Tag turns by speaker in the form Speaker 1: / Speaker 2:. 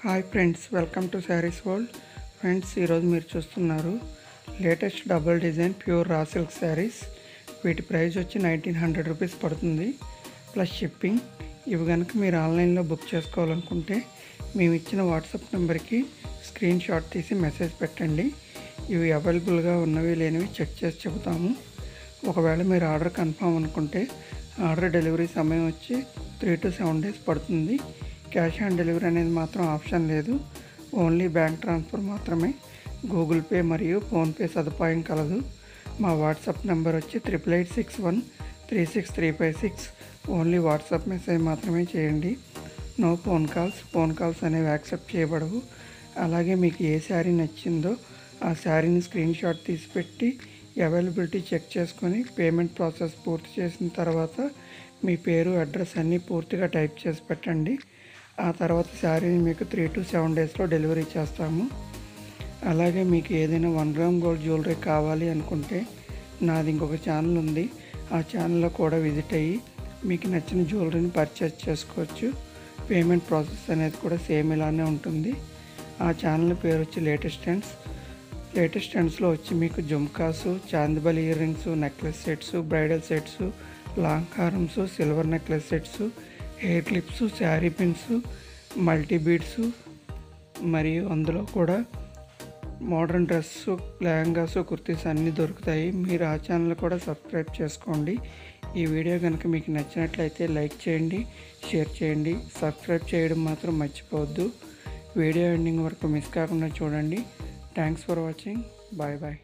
Speaker 1: hi friends welcome to sarees world friends ఈరోజు మీరు చూస్తున్నారు latest double design pure raw silk sarees వీటి ప్రైస్ వచ్చి నైన్టీన్ హండ్రెడ్ రూపీస్ పడుతుంది ప్లస్ షిప్పింగ్ ఇవి కనుక మీరు ఆన్లైన్లో బుక్ చేసుకోవాలనుకుంటే మేము ఇచ్చిన వాట్సాప్ నెంబర్కి స్క్రీన్ షాట్ తీసి మెసేజ్ పెట్టండి ఇవి అవైలబుల్గా ఉన్నవి లేనివి చెక్ చేసి చెబుతాము ఒకవేళ మీరు ఆర్డర్ కన్ఫామ్ అనుకుంటే ఆర్డర్ డెలివరీ సమయం వచ్చి త్రీ టు సెవెన్ డేస్ పడుతుంది క్యాష్ ఆన్ డెలివరీ అనేది మాత్రం ఆప్షన్ లేదు ఓన్లీ బ్యాంక్ ట్రాన్స్ఫర్ మాత్రమే గూగుల్ పే మరియు ఫోన్పే సదుపాయం కలదు మా వాట్సాప్ నెంబర్ వచ్చి triple eight six one three six three five six only WhatsApp message మాత్రమే చేయండి no phone calls phone calls అనేవి యాక్సెప్ట్ చేయబడవు అలాగే మీకు ఏ శారీ నచ్చిందో ఆ శారీని స్క్రీన్ షాట్ తీసి పెట్టి అవైలబిలిటీ చెక్ చేసుకొని పేమెంట్ ప్రాసెస్ పూర్తి చేసిన తర్వాత మీ పేరు అడ్రస్ అన్నీ పూర్తిగా టైప్ చేసి పెట్టండి ఆ తర్వాత శారీని మీకు త్రీ టు సెవెన్ డేస్లో డెలివరీ చేస్తాము అలాగే మీకు ఏదైనా వన్ గ్రామ్ గోల్డ్ జ్యువెలరీ కావాలి అనుకుంటే నాది ఇంకొక ఛానల్ ఉంది ఆ ఛానల్లో కూడా విజిట్ అయ్యి మీకు నచ్చిన జ్యువెలరీని పర్చేస్ చేసుకోవచ్చు పేమెంట్ ప్రాసెస్ అనేది కూడా సేమ్ ఇలానే ఉంటుంది ఆ ఛానల్ పేరు వచ్చి లేటెస్ట్ ట్రెండ్స్ లేటెస్ట్ ట్రెండ్స్లో వచ్చి మీకు jhumkas chandbali earrings necklace sets bridal sets long హారమ్స్ silver necklace sets hair clips saree pins multi beads మరియు అందులో కూడా మోడర్న్ డ్రెస్ లెహంగాస్ కుర్తీస్ అన్నీ దొరుకుతాయి మీరు ఆ ఛానల్ కూడా సబ్స్క్రైబ్ చేసుకోండి ఈ వీడియో కనుక మీకు నచ్చినట్లయితే లైక్ చేయండి షేర్ చేయండి సబ్స్క్రైబ్ చేయడం మాత్రం మర్చిపోవద్దు వీడియో ఎండింగ్ వరకు మిస్ కాకుండా చూడండి thanks for watching bye bye